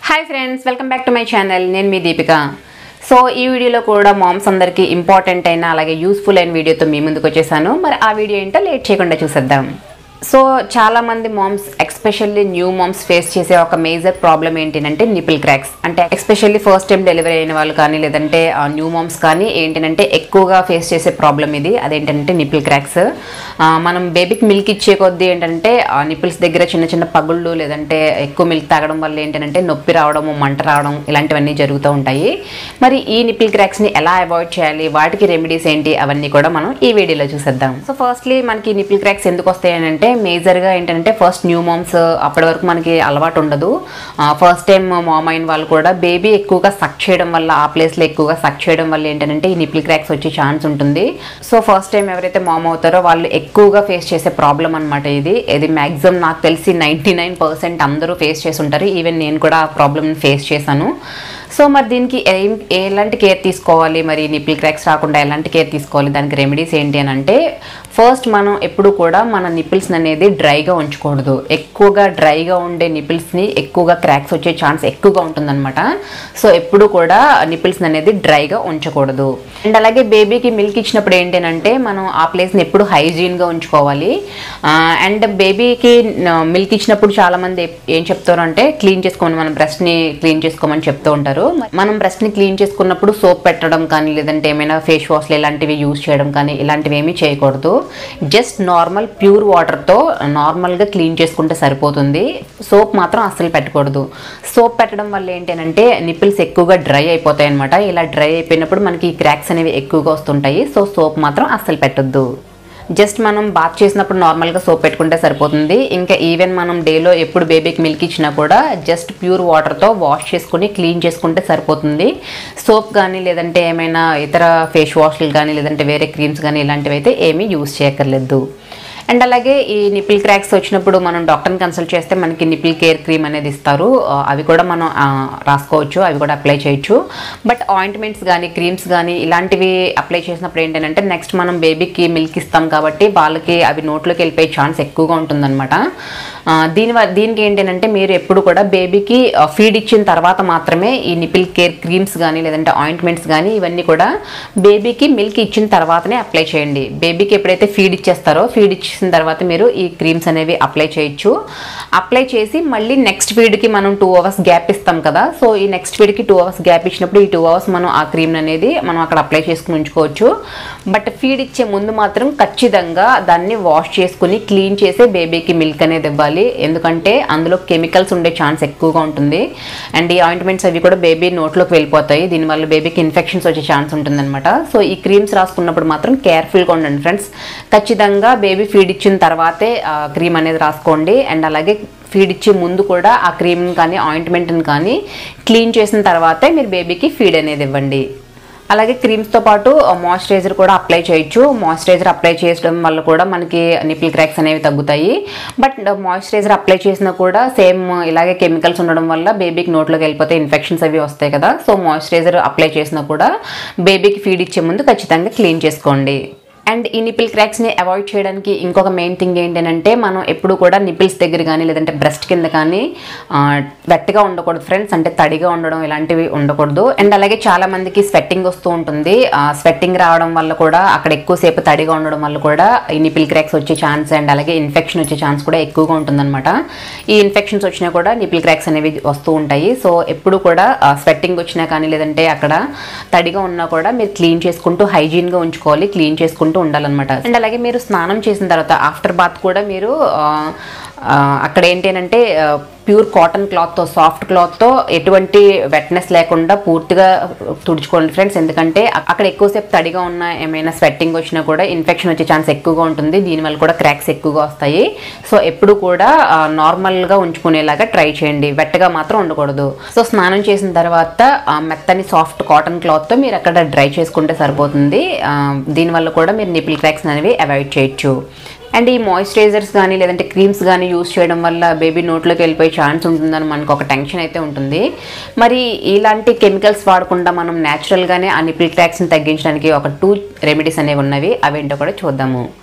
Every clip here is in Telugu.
hi friends welcome back to my channel నేను మీ దీపిక సో ఈ వీడియోలో కూడా మామ్స్ అందరికీ ఇంపార్టెంట్ అయిన అలాగే యూస్ఫుల్ అయిన వీడియోతో మీ ముందుకు వచ్చేసాను మరి ఆ వీడియో ఏంటో లేట్ చేయకుండా చూసేద్దాం సో చాలా మంది moms especially new moms face చేసే ఒక మేజర్ ప్రాబ్లం ఏంటంటే నిపిల్ క్రాక్స్ అంటే ఎక్స్పెషల్లీ ఫస్ట్ టైం డెలివరీ అయిన వాళ్ళు కానీ లేదంటే న్యూ మామ్స్ కానీ ఏంటంటే ఎక్కువగా ఫేస్ చేసే ప్రాబ్లం ఇది అదేంటంటే నిపిల్ క్రాక్స్ మనం బేబీకి మిల్క్ ఇచ్చే కొద్దీ ఏంటంటే ఆ నిపిల్స్ దగ్గర చిన్న చిన్న పగుళ్ళు లేదంటే ఎక్కువ మిల్క్ తాగడం వల్ల ఏంటంటే నొప్పి రావడము మంట రావడం ఇలాంటివన్నీ జరుగుతూ ఉంటాయి మరి ఈ నిపిల్ క్రాక్స్ని ఎలా అవాయిడ్ చేయాలి వాటికి రెమెడీస్ ఏంటి అవన్నీ కూడా మనం ఈ వీడియోలో చూసేద్దాం సో ఫస్ట్లీ మనకి నిపిల్ క్రాక్స్ ఎందుకు వస్తాయి అని అంటే మేజర్గా ఏంటంటే ఫస్ట్ న్యూ మామ్స్ అప్పటి వరకు మనకి అలవాటు ఉండదు ఫస్ట్ టైం మామ్ అయిన వాళ్ళు కూడా బేబీ ఎక్కువగా సక్ చేయడం వల్ల ఆ ప్లేస్లో ఎక్కువగా సక్ చేయడం వల్ల ఏంటంటే ఈ నిపిల్ క్రాక్స్ వచ్చే ఛాన్స్ ఉంటుంది సో ఫస్ట్ టైం ఎవరైతే మామ్ అవుతారో వాళ్ళు ఎక్కువగా ఫేస్ చేసే ప్రాబ్లం అనమాట ఇది ఇది మ్యాక్సిమం నాకు తెలిసి నైంటీ నైన్ పర్సెంట్ అందరూ ఫేస్ చేసి ఉంటారు ఈవెన్ నేను కూడా ఆ ప్రాబ్లమ్ ఫేస్ చేశాను సో మరి దీనికి ఏం ఎలాంటి కేర్ తీసుకోవాలి మరి నిపిల్ క్రాక్స్ రాకుండా ఎలాంటి కేర్ తీసుకోవాలి దానికి రెమెడీస్ ఏంటి అని అంటే ఫస్ట్ మనం ఎప్పుడు కూడా మన నిపిల్స్ అనేది డ్రైగా ఉంచకూడదు ఎక్కువగా డ్రైగా ఉండే నిపిల్స్ని ఎక్కువగా క్రాక్స్ వచ్చే ఛాన్స్ ఎక్కువగా ఉంటుందన్నమాట సో ఎప్పుడు కూడా నిపిల్స్ అనేది డ్రైగా ఉంచకూడదు అండ్ అలాగే బేబీకి మిల్క్ ఇచ్చినప్పుడు ఏంటంటే మనం ఆ ప్లేస్ని ఎప్పుడు హైజీన్గా ఉంచుకోవాలి అండ్ బేబీకి మిల్క్ ఇచ్చినప్పుడు చాలామంది ఏం చెప్తారు అంటే క్లీన్ చేసుకోమని మన బ్రెస్ట్ని క్లీన్ చేసుకోమని చెప్తూ ఉంటారు మనం బ్రెస్ట్ని క్లీన్ చేసుకున్నప్పుడు సోప్ పెట్టడం కానీ లేదంటే ఏమైనా ఫేస్ వాష్లు ఇలాంటివి యూజ్ చేయడం కానీ ఇలాంటివి ఏమీ చేయకూడదు జస్ట్ నార్మల్ ప్యూర్ వాటర్తో నార్మల్గా క్లీన్ చేసుకుంటే సరిపోతుంది సోప్ మాత్రం అస్సలు పెట్టకూడదు సోప్ పెట్టడం వల్ల ఏంటంటే నిపిల్స్ ఎక్కువగా డ్రై అయిపోతాయి అనమాట ఇలా డ్రై అయిపోయినప్పుడు మనకి క్రాక్స్ అనేవి ఎక్కువగా వస్తుంటాయి సో సోప్ మాత్రం అస్సలు పెట్టొద్దు జస్ట్ మనం బాత్ చేసినప్పుడు నార్మల్గా సోప్ పెట్టుకుంటే సరిపోతుంది ఇంకా ఈవెన్ మనం డేలో ఎప్పుడు బేబీకి మిల్క్ ఇచ్చినా కూడా జస్ట్ ప్యూర్ వాటర్తో వాష్ చేసుకుని క్లీన్ చేసుకుంటే సరిపోతుంది సోప్ కానీ లేదంటే ఏమైనా ఇతర ఫేస్ వాష్లు కానీ లేదంటే వేరే క్రీమ్స్ కానీ ఇలాంటివి అయితే ఏమీ యూజ్ చేయక్కర్లేదు అండ్ అలాగే ఈ నిపిల్ క్రాక్స్ వచ్చినప్పుడు మనం డాక్టర్ని కన్సల్ట్ చేస్తే మనకి నిపిల్ కేర్ క్రీమ్ అనేది ఇస్తారు ఆ, అవి కూడా మనం ఆ, రాసుకోవచ్చు అవి కూడా అప్లై చేయొచ్చు బట్ ఆయింట్మెంట్స్ కానీ క్రీమ్స్ కానీ ఇలాంటివి అప్లై చేసినప్పుడు ఏంటంటే నెక్స్ట్ మనం బేబీకి మిల్క్ ఇస్తాం కాబట్టి వాళ్ళకి అవి నోట్లోకి వెళ్ళిపోయే ఛాన్స్ ఎక్కువగా ఉంటుందన్నమాట ఆ, దీని వ- దీనికి ఏంటంటే మీరు ఎప్పుడు కూడా బేబీకి ఫీడ్ ఇచ్చిన తర్వాత మాత్రమే ఈ నిపిల్ కేర్ క్రీమ్స్ కానీ లేదంటే ఆయింట్మెంట్స్ కానీ ఇవన్నీ కూడా బేబీకి మిల్క్ ఇచ్చిన తర్వాతనే అప్లై చేయండి బేబీకి ఎప్పుడైతే ఫీడ్ ఇచ్చేస్తారో ఫీడ్ ఇచ్చిన తర్వాత మీరు ఈ క్రీమ్స్ అనేవి అప్లై చేయొచ్చు అప్లై చేసి మళ్ళీ నెక్స్ట్ ఫీడ్కి మనం టూ అవర్స్ గ్యాప్ ఇస్తాం కదా సో ఈ నెక్స్ట్ ఫీడ్కి టూ అవర్స్ గ్యాప్ ఇచ్చినప్పుడు ఈ టూ అవర్స్ మనం ఆ క్రీమ్ అనేది మనం అక్కడ అప్లై చేసుకుని ఉంచుకోవచ్చు బట్ ఫీడ్ ఇచ్చే ముందు మాత్రం ఖచ్చితంగా దాన్ని వాష్ చేసుకుని క్లీన్ చేసే బేబీకి మిల్క్ అనేది ఇవ్వాలి ఎందుకంటే అందులో కెమికల్స్ ఉండే ఛాన్స్ ఎక్కువగా ఉంటుంది అండ్ ఈ ఆయింట్మెంట్స్ అవి కూడా బేబీ నోట్లోకి వెళ్ళిపోతాయి దీనివల్ల బేబీకి ఇన్ఫెక్షన్స్ వచ్చే ఛాన్స్ ఉంటుందన్నమాట సో ఈ క్రీమ్స్ రాసుకున్నప్పుడు మాత్రం కేర్ఫుల్గా ఉండండి ఫ్రెండ్స్ ఖచ్చితంగా బేబీ ఫీడ్ ఇచ్చిన తర్వాతే క్రీమ్ అనేది రాసుకోండి అండ్ అలాగే ఫీడ్ ఇచ్చే ముందు కూడా ఆ క్రీమ్ కానీ ఆయింట్మెంట్ని కానీ క్లీన్ చేసిన తర్వాతే మీరు బేబీకి ఫీడ్ అనేది ఇవ్వండి అలాగే క్రీమ్స్తో పాటు మాయిశ్చరైజర్ కూడా అప్లై చేయొచ్చు మాయిశ్చరైజర్ అప్లై చేయడం వల్ల కూడా మనకి నిపిల్ క్రాక్స్ అనేవి తగ్గుతాయి బట్ మాయిశ్చరైజర్ అప్లై చేసినా కూడా సేమ్ ఇలాగే కెమికల్స్ ఉండడం వల్ల బేబీకి నోట్లోకి వెళ్ళిపోతే ఇన్ఫెక్షన్స్ అవి వస్తాయి కదా సో మాయిశ్చరైజర్ అప్లై చేసినా కూడా బేబీకి ఫీడ్ ఇచ్చే ముందు ఖచ్చితంగా క్లీన్ చేసుకోండి అండ్ ఈ నిపిల్ క్రాక్స్ని అవాయిడ్ చేయడానికి ఇంకొక మెయిన్ థింగ్ ఏంటంటే మనం ఎప్పుడు కూడా నిపిల్స్ దగ్గర కానీ లేదంటే బ్రెస్ట్ కింద కానీ ఆ, వెట్టగా ఉండకూడదు ఫ్రెండ్స్ అంటే తడిగా ఉండడం ఇలాంటివి ఉండకూడదు అండ్ అలాగే చాలా మందికి స్వెట్టింగ్ వస్తూ ఉంటుంది స్వెట్టింగ్ రావడం వల్ల కూడా అక్కడ ఎక్కువసేపు తడిగా ఉండడం వల్ల కూడా ఈ నిపిల్ క్రాక్స్ వచ్చే ఛాన్స్ అండ్ అలాగే ఇన్ఫెక్షన్ వచ్చే ఛాన్స్ కూడా ఎక్కువగా ఉంటుందన్నమాట ఈ ఇన్ఫెక్షన్స్ వచ్చినా కూడా నిపిల్ క్రాక్స్ అనేవి వస్తూ ఉంటాయి సో ఎప్పుడు కూడా స్వెట్టింగ్ వచ్చినా కానీ లేదంటే అక్కడ తడిగా ఉన్నా కూడా మీరు క్లీన్ చేసుకుంటూ హైజీన్గా ఉంచుకోవాలి క్లీన్ చేసుకుంటూ ఉండాలన్నమాట అండ్ అలాగే మీరు స్నానం చేసిన తర్వాత ఆఫ్టర్ బాత్ కూడా మీరు ఆ, ఆ, అక్కడ ఏంటంటే ప్యూర్ కాటన్ క్లాత్తో సాఫ్ట్ క్లాత్తో ఎటువంటి వెట్నెస్ లేకుండా పూర్తిగా తుడుచుకోండి ఫ్రెండ్స్ ఎందుకంటే అ- అక్కడ ఎక్కువసేపు తడిగా ఉన్న ఏమైనా స్వెట్టింగ్ వచ్చినా కూడా ఇన్ఫెక్షన్ వచ్చే ఛాన్స్ ఎక్కువగా ఉంటుంది దీనివల్ల కూడా క్రాక్స్ ఎక్కువగా వస్తాయి సో ఎప్పుడు కూడా ఆ, నార్మల్గా ఉంచుకునేలాగా ట్రై చేయండి వెట్టగా మాత్రం ఉండకూడదు సో స్నానం చేసిన తర్వాత ఆ, మెత్తని సాఫ్ట్ కాటన్ క్లాత్తో మీరు అక్కడ డ్రై చేసుకుంటే సరిపోతుంది ఆ, దీనివల్ల కూడా మీరు నిపిల్ క్రాక్స్ అనేవి అవాయిడ్ చేయొచ్చు అండ్ ఈ మాయిశ్చరైజర్స్ కానీ లేదంటే క్రీమ్స్ కానీ యూస్ చేయడం వల్ల బేబీ నోట్లోకి వెళ్ళిపోయే ఛాన్స్ ఉంటుందని మనకు ఒక టెన్షన్ అయితే ఉంటుంది మరి ఇలాంటి కెమికల్స్ వాడకుండా మనం న్యాచురల్గానే ఆ నిపిల్ క్రాక్స్ని తగ్గించడానికి ఒక టూ రెమెడీస్ అనేవి ఉన్నవి అవేంటో కూడా చూద్దాము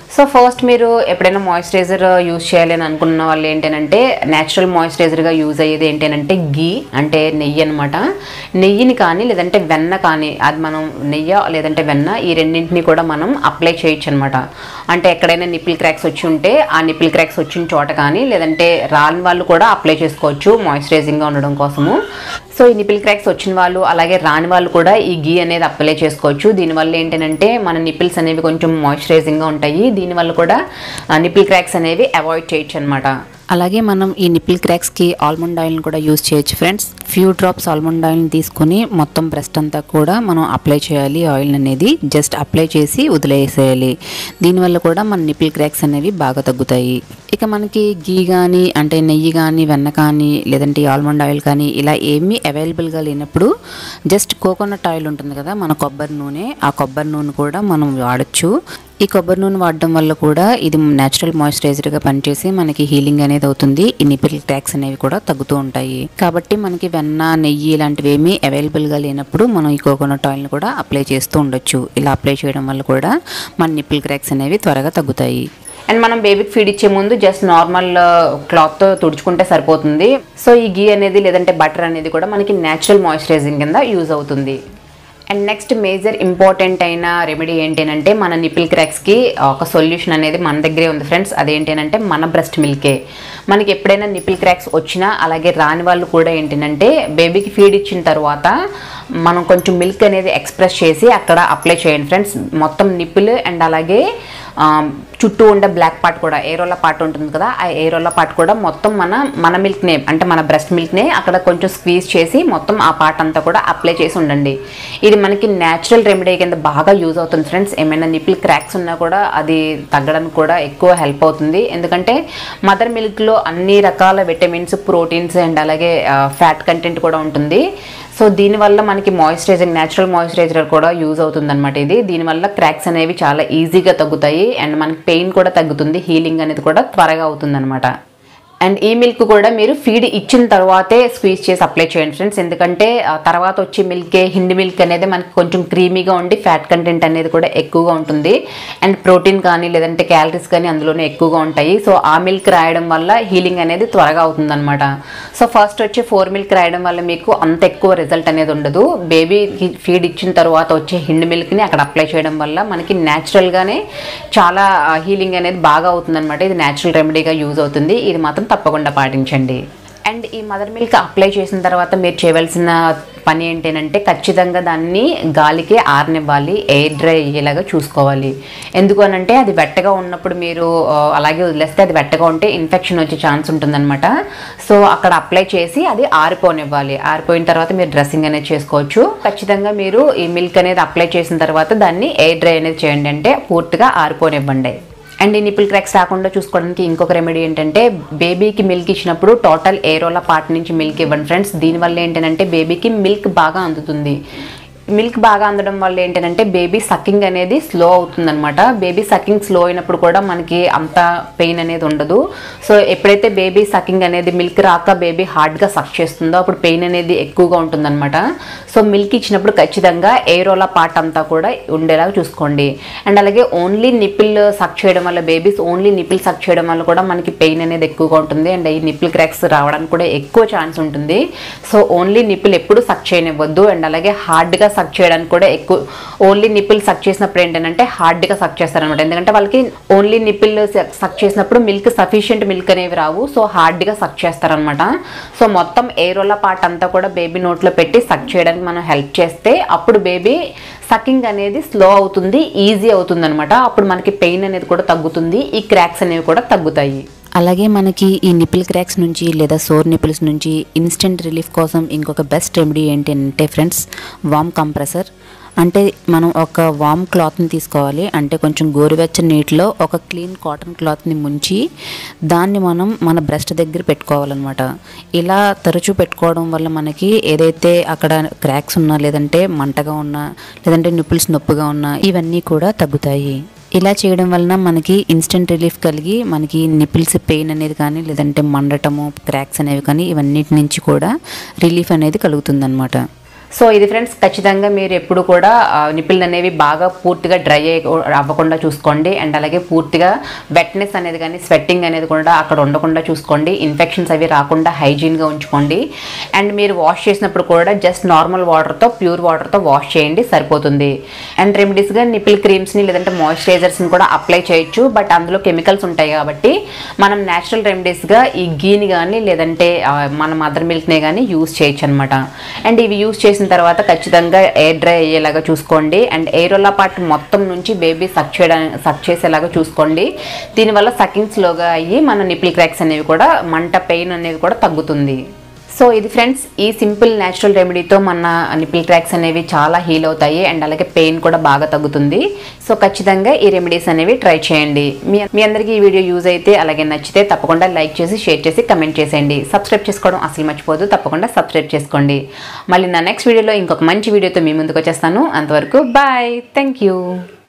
సో ఫస్ట్ మీరు ఎప్పుడైనా మాయిశ్చరైజర్ యూజ్ చేయాలి అని అనుకున్న వాళ్ళు ఏంటంటే న్యాచురల్ మాయిశ్చరైజర్గా యూజ్ అయ్యేది ఏంటంటే గీ అంటే నెయ్యి అనమాట నెయ్యిని కానీ లేదంటే వెన్న కానీ అది మనం నెయ్యి లేదంటే వెన్న ఈ రెండింటిని కూడా మనం అప్లై చేయొచ్చు అనమాట అంటే ఎక్కడైనా నిప్పిల్ క్రాక్స్ వచ్చి ఉంటే ఆ నిప్పిల్ క్రాక్స్ వచ్చిన చోట కానీ లేదంటే రాని వాళ్ళు కూడా అప్లై చేసుకోవచ్చు మాయిశ్చరైజింగ్గా ఉండడం కోసము సో ఈ నిపిల్ క్రాక్స్ వచ్చిన వాళ్ళు అలాగే రాని వాళ్ళు కూడా ఈ గీ అనేది అప్లై చేసుకోవచ్చు దీనివల్ల ఏంటంటే మన నిపిల్స్ అనేవి కొంచెం మాయిశ్చరైజింగ్గా ఉంటాయి దీనివల్ల కూడా నిపిల్ క్రాక్స్ అనేవి అవాయిడ్ చేయొచ్చు అనమాట అలాగే మనం ఈ నిప్పిల్ క్రాక్స్కి ఆల్మండ్ ఆయిల్ని కూడా యూస్ చేయొచ్చు ఫ్రెండ్స్ ఫ్యూ డ్రాప్స్ ఆల్మండ్ ఆయిల్ని తీసుకుని మొత్తం బ్రెస్ట్ అంతా కూడా మనం అప్లై చేయాలి ఆయిల్ అనేది జస్ట్ అప్లై చేసి వదిలేసేయాలి దీనివల్ల కూడా మన నిప్పిల్ క్రాక్స్ అనేవి బాగా తగ్గుతాయి ఇక మనకి గీ కానీ అంటే నెయ్యి కానీ వెన్న కానీ లేదంటే ఆల్మండ్ ఆయిల్ కానీ ఇలా ఏమీ అవైలబుల్గా లేనప్పుడు జస్ట్ కోకోనట్ ఆయిల్ ఉంటుంది కదా మన కొబ్బరి నూనె ఆ కొబ్బరి నూనె కూడా మనం వాడచ్చు ఈ కొబ్బరి నూనె వాడడం వల్ల కూడా ఇది న్యాచురల్ మాయిశ్చరైజర్గా పనిచేసి మనకి హీలింగ్ అనేది అవుతుంది ఈ నిపిల్ క్రాక్స్ అనేవి కూడా తగ్గుతూ ఉంటాయి కాబట్టి మనకి వెన్న నెయ్యి ఇలాంటివి ఏమీ అవైలబుల్గా లేనప్పుడు మనం ఈ కోకోనట్ ఆయిల్ని కూడా అప్లై చేస్తూ ఉండొచ్చు ఇలా అప్లై చేయడం వల్ల కూడా మన నిపిల్ క్రాక్స్ అనేవి త్వరగా తగ్గుతాయి అండ్ మనం బేబీకి ఫీడ్ ఇచ్చే ముందు జస్ట్ నార్మల్ క్లాత్తో తుడుచుకుంటే సరిపోతుంది సో ఈ గీ అనేది లేదంటే బటర్ అనేది కూడా మనకి న్యాచురల్ మాయిశ్చరైజింగ్ కింద యూజ్ అవుతుంది అండ్ నెక్స్ట్ మేజర్ ఇంపార్టెంట్ అయిన రెమెడీ ఏంటంటే మన నిపిల్ క్రాక్స్కి ఒక సొల్యూషన్ అనేది మన దగ్గరే ఉంది ఫ్రెండ్స్ అదేంటంటే మన బ్రెస్ట్ మిల్కే మనకి ఎప్పుడైనా నిపిల్ క్రాక్స్ వచ్చినా అలాగే రాని వాళ్ళు కూడా ఏంటంటే బేబీకి ఫీడ్ ఇచ్చిన తర్వాత మనం కొంచెం మిల్క్ అనేది ఎక్స్ప్రెస్ చేసి అక్కడ అప్లై చేయండి ఫ్రెండ్స్ మొత్తం నిప్పులు అండ్ అలాగే ఆ, చుట్టూ ఉండే బ్లాక్ పార్ట్ కూడా ఏరోలా పార్ట్ ఉంటుంది కదా ఆ ఏరోలా పార్ట్ కూడా మొత్తం మన మన మిల్క్నే అంటే మన బ్రెస్ట్ మిల్క్నే అక్కడ కొంచెం స్క్వీజ్ చేసి మొత్తం ఆ పార్ట్ అంతా కూడా అప్లై చేసి ఉండండి ఇది మనకి న్యాచురల్ రెమెడీ కింద బాగా యూజ్ అవుతుంది ఫ్రెండ్స్ ఏమైనా నిప్పుల్ క్రాక్స్ ఉన్నా కూడా అది తగ్గడానికి కూడా ఎక్కువ హెల్ప్ అవుతుంది ఎందుకంటే మదర్ మిల్క్లో అన్ని రకాల విటమిన్స్ ప్రోటీన్స్ అండ్ అలాగే ఫ్యాట్ కంటెంట్ కూడా ఉంటుంది సో దీనివల్ల మనకి మాయిశ్చరైజింగ్ న్యాచురల్ మాయిశ్చరైజర్ కూడా యూజ్ అవుతుంది అనమాట ఇది దీనివల్ల క్రాక్స్ అనేవి చాలా ఈజీగా తగ్గుతాయి అండ్ మనకి పెయిన్ కూడా తగ్గుతుంది హీలింగ్ అనేది కూడా త్వరగా అవుతుంది అనమాట అండ్ ఈ మిల్క్ కూడా మీరు ఫీడ్ ఇచ్చిన తర్వాతే స్క్వీజ్ చేసి అప్లై చేయండి ఫ్రెండ్స్ ఎందుకంటే ఆ తర్వాత వచ్చే మిల్కే హిండి మిల్క్ అనేది మనకి కొంచెం క్రీమీగా ఉండి ఫ్యాట్ కంటెంట్ అనేది కూడా ఎక్కువగా ఉంటుంది అండ్ ప్రోటీన్ కానీ లేదంటే క్యాలరీస్ కానీ అందులోనే ఎక్కువగా ఉంటాయి సో ఆ మిల్క్ రాయడం వల్ల హీలింగ్ అనేది త్వరగా అవుతుందన్నమాట సో ఫస్ట్ వచ్చి ఫోర్ మిల్క్ రాయడం వల్ల మీకు అంత ఎక్కువ రిజల్ట్ అనేది ఉండదు బేబీకి ఫీడ్ ఇచ్చిన తర్వాత వచ్చే హిండ్ మిల్క్ని అక్కడ అప్లై చేయడం వల్ల మనకి న్యాచురల్గానే చాలా హీలింగ్ అనేది బాగా అవుతుందన్నమాట ఇది న్యాచురల్ రెమెడీగా యూజ్ అవుతుంది ఇది మాత్రం తప్పకుండా పాటించండి అండ్ ఈ మదర్ మిల్క్ అప్లై చేసిన తర్వాత మీరు చేయవలసిన పని ఏంటంటే ఖచ్చితంగా దాన్ని గాలికి ఆరనివ్వాలి ఎయిర్ డ్రై అయ్యేలాగా చూసుకోవాలి ఎందుకు అనంటే అది వెట్టగా ఉన్నప్పుడు మీరు ఆ, అలాగే వదిలేస్తే అది వెట్టగా ఉంటే ఇన్ఫెక్షన్ వచ్చే ఛాన్స్ ఉంటుందన్నమాట సో అక్కడ అప్లై చేసి అది ఆరిపోనివ్వాలి ఆరిపోయిన తర్వాత మీరు డ్రెస్సింగ్ అనేది చేసుకోవచ్చు ఖచ్చితంగా మీరు ఈ మిల్క్ అనేది అప్లై చేసిన తర్వాత దాన్ని ఎయిర్ డ్రై అనేది చేయండి అంటే పూర్తిగా ఆరిపోనివ్వండి అండ్ ఈ నిప్పుల్ క్రాక్స్ రాకుండా చూసుకోవడానికి ఇంకొక రెమెడీ ఏంటంటే బేబీకి మిల్క్ ఇచ్చినప్పుడు టోటల్ ఏరోల పార్ట్ నుంచి మిల్క్ ఇవ్వండి ఫ్రెండ్స్ దీనివల్ల ఏంటంటే బేబీకి మిల్క్ బాగా అందుతుంది మిల్క్ బాగా అందడం వల్ల ఏంటంటే బేబీ సక్కింగ్ అనేది స్లో అవుతుందన్నమాట బేబీ సక్కింగ్ స్లో అయినప్పుడు కూడా మనకి అంత పెయిన్ అనేది ఉండదు సో ఎప్పుడైతే బేబీ సక్కింగ్ అనేది మిల్క్ రాక బేబీ హార్డ్గా సక్ చేస్తుందో అప్పుడు పెయిన్ అనేది ఎక్కువగా ఉంటుందన్నమాట సో మిల్క్ ఇచ్చినప్పుడు ఖచ్చితంగా ఏరోలా పార్ట్ అంతా కూడా ఉండేలాగా చూసుకోండి అండ్ అలాగే ఓన్లీ నిపిల్ సక్ చేయడం వల్ల బేబీస్ ఓన్లీ నిపిల్ సక్ చేయడం వల్ల కూడా మనకి పెయిన్ అనేది ఎక్కువగా ఉంటుంది అండ్ ఈ నిపిల్ క్రాక్స్ రావడానికి కూడా ఎక్కువ ఛాన్స్ ఉంటుంది సో ఓన్లీ నిపిల్ ఎప్పుడు సక్ చేయనివ్వద్దు అండ్ అలాగే హార్డ్గా సక్ చేయడానికి కూడా ఎక్కువ ఓన్లీ నిపిల్ సక్ చేసినప్పుడు ఏంటంటే హార్డ్గా సక్ చేస్తారనమాట ఎందుకంటే వాళ్ళకి ఓన్లీ నిపిల్ సక్ చేసినప్పుడు మిల్క్ సఫిషియంట్ మిల్క్ అనేవి రావు సో హార్డ్గా సక్ చేస్తారనమాట సో మొత్తం ఏరోలా పార్ట్ అంతా కూడా బేబీ నోట్లో పెట్టి సక్ చేయడానికి మనం హెల్ప్ చేస్తే అప్పుడు బేబీ సకింగ్ అనేది స్లో అవుతుంది ఈజీ అవుతుంది అనమాట అప్పుడు మనకి పెయిన్ అనేది కూడా తగ్గుతుంది ఈ క్రాక్స్ అనేవి కూడా తగ్గుతాయి అలాగే మనకి ఈ నిపిల్ క్రాక్స్ నుంచి లేదా సోర్ నిపిల్స్ నుంచి ఇన్స్టెంట్ రిలీఫ్ కోసం ఇంకొక బెస్ట్ రెమెడీ ఏంటి అంటే ఫ్రెండ్స్ వామ్ కంప్రెసర్ అంటే మనం ఒక వామ్ క్లాత్ని తీసుకోవాలి అంటే కొంచెం గోరువెచ్చని నీటిలో ఒక క్లీన్ కాటన్ క్లాత్ని ముంచి దాన్ని మనం మన బ్రెస్ట్ దగ్గర పెట్టుకోవాలన్నమాట ఇలా తరచూ పెట్టుకోవడం వల్ల మనకి ఏదైతే అక్కడ క్రాక్స్ ఉన్నా లేదంటే మంటగా ఉన్నా లేదంటే నిప్పుల్స్ నొప్పిగా ఉన్నా ఇవన్నీ కూడా తగ్గుతాయి ఇలా చేయడం వలన మనకి ఇన్స్టెంట్ రిలీఫ్ కలిగి మనకి నిపిల్స్ పెయిన్ అనేది కానీ లేదంటే మండటము క్రాక్స్ అనేవి కానీ ఇవన్నిటి నుంచి కూడా రిలీఫ్ అనేది కలుగుతుందన్నమాట సో ఇది ఫ్రెండ్స్ ఖచ్చితంగా మీరు ఎప్పుడు కూడా నిప్పులు అనేవి బాగా పూర్తిగా డ్రై అవ్వకుండా చూసుకోండి అండ్ అలాగే పూర్తిగా వెట్నెస్ అనేది కానీ స్వెట్టింగ్ అనేది కూడా అక్కడ ఉండకుండా చూసుకోండి ఇన్ఫెక్షన్స్ అవి రాకుండా హైజీన్గా ఉంచుకోండి అండ్ మీరు వాష్ చేసినప్పుడు కూడా జస్ట్ నార్మల్ వాటర్తో ప్యూర్ వాటర్తో వాష్ చేయండి సరిపోతుంది అండ్ రెమెడీస్గా నిపిల్ క్రీమ్స్ని లేదంటే మాయిశ్చరైజర్స్ని కూడా అప్లై చేయొచ్చు బట్ అందులో కెమికల్స్ ఉంటాయి కాబట్టి మనం న్యాచురల్ రెమెడీస్గా ఈ గీని కానీ లేదంటే ఆ, మన మదర్ మిల్క్నే కానీ యూస్ చేయొచ్చు అనమాట అండ్ ఇవి యూస్ చేసిన తర్వాత ఖచ్చితంగా ఎయిర్ డ్రై అయ్యేలాగా చూసుకోండి అండ్ ఎయిరోలా పార్ట్ మొత్తం నుంచి బేబీ సక్ చేయడానికి సక్ చేసేలాగా చూసుకోండి దీనివల్ల సకింగ్ స్లోగా అయ్యి మన నిపిల్ క్రాక్స్ అనేవి కూడా మంట పెయిన్ అనేది కూడా తగ్గుతుంది సో ఇది ఫ్రెండ్స్ ఈ సింపుల్ న్యాచురల్ రెమెడీతో మన నిపిల్ క్రాక్స్ అనేవి చాలా హీల్ అవుతాయి అండ్ అలాగే పెయిన్ కూడా బాగా తగ్గుతుంది సో ఖచ్చితంగా ఈ రెమెడీస్ అనేవి ట్రై చేయండి మీ మీ అందరికీ ఈ వీడియో యూజ్ అయితే అలాగే నచ్చితే తప్పకుండా లైక్ చేసి షేర్ చేసి కమెంట్ చేసేయండి సబ్స్క్రైబ్ చేసుకోవడం అసలు మర్చిపోదు తప్పకుండా సబ్స్క్రైబ్ చేసుకోండి మళ్ళీ నా నెక్స్ట్ వీడియోలో ఇంకొక మంచి వీడియోతో మీ ముందుకు వచ్చేస్తాను అంతవరకు బాయ్ థ్యాంక్ యూ